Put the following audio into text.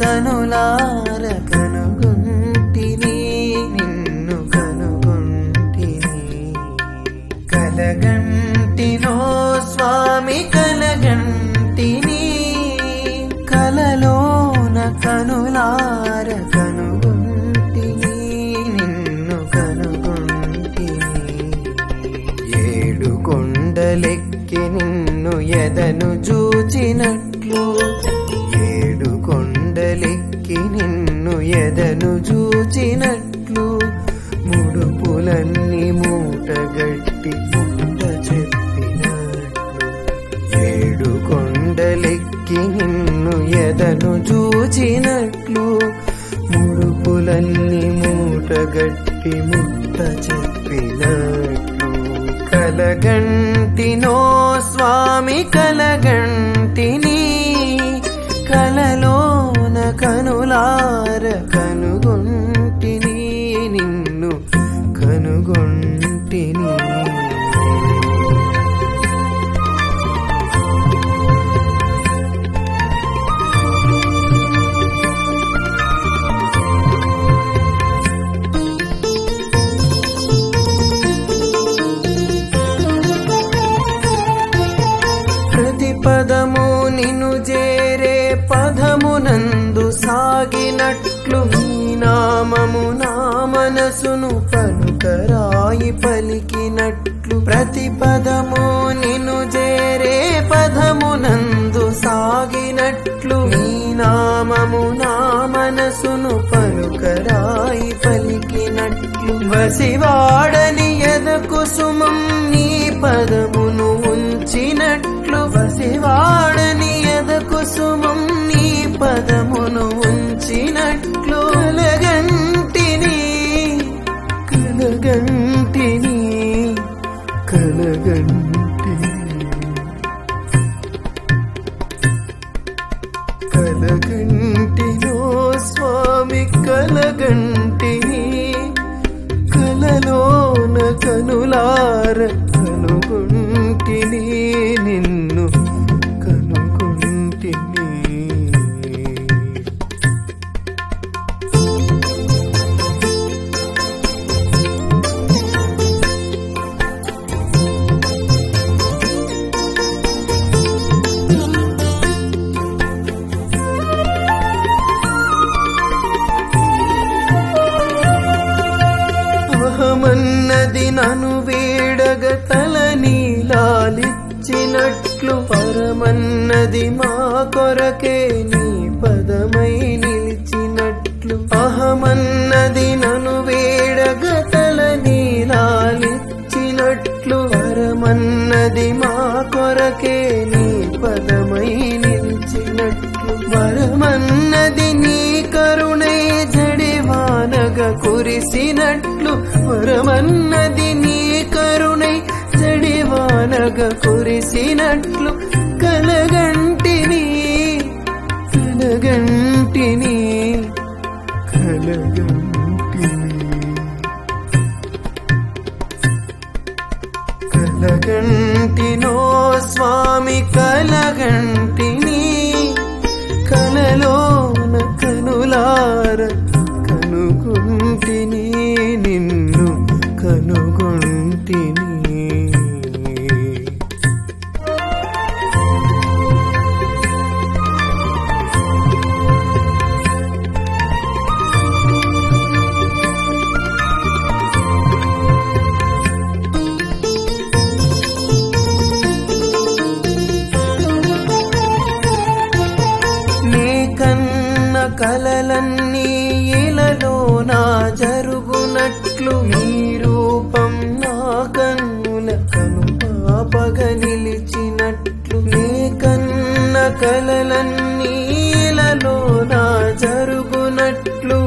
కనులార కనుగొంటిని నిన్ను కనుగొంటిని కలగంటినో స్వామి కలగంటిని కలలోన కనులార కనుగొంటిని నిన్ను కనుగొంటిని ఏడు కొండలెక్కి నిన్ను ఎదను చూచినట్లు ఏడు కొండలెక్కి నిన్ను ఎదను చూచినట్లు ముడుపులన్నీ మూటగట్టి ముట్ట చెప్పినట్లు ఏడు కొండలెక్కి నిన్ను ఎదను చూచినట్లు ముడుపులన్నీ మూటగట్టి ముట్ట చెప్పినట్లు కలగంటినో స్వామి కలగంటిని కలలోన కనులార కనుగొంటిని నిన్ను కనుగొంటిని ప్రతి పదము నిను చేరే పదమునందు సాగినట్లు నీ నామము నా మనసును పలుకరాయి పలికినట్లు ప్రతి పదము నిను చేరే పదమునందు సాగినట్లు నీ నామము నా మనసును పలుకరాయి పలికినట్లు వసివాడని ఎదకు సుమం నీ పదమును ఉంచినట్లు వసివాడని ఎదకు సుమం నీ పదమును ఉంచినట్లు కలగంటిని కలగంటిని కలగంటిని కలగంటిలో స్వామి కలగంటిని కలలోన కనులార కనుగొంటిని నిన్ను కనుగొంటిని అహమన్నది నను వేడగ తల నీలాలిచ్చినట్లు పరమన్నది మా కొరకే నీ పదమై నిలిచినట్లు అహమన్నది నను వేడగ తల నీలాలిచ్చినట్లు పరమన్నది మా కొరకే నీ పదమై నిలిచినట్లు వరమన్నది నీ కరుణై జడివానగ కురిసినట్లు వరమన్నది నీ కరుణై జడివానగ కురిసినట్లు కలగంటిని కలగంటిని కలగంటిని కలగంటినో స్వామి కలగంటిని కలలోన కనులార కనుగొంటిని నిన్ను కనుగొంటిని నీ కన్న కలలన్నీ ఇలలో నా జరుగునట్లు నీ రూపం నా కన్నుల కను పాపగ నిలిచినట్లు నీ కన్న కలలన్నీ ఇలలో నా జరుగునట్లు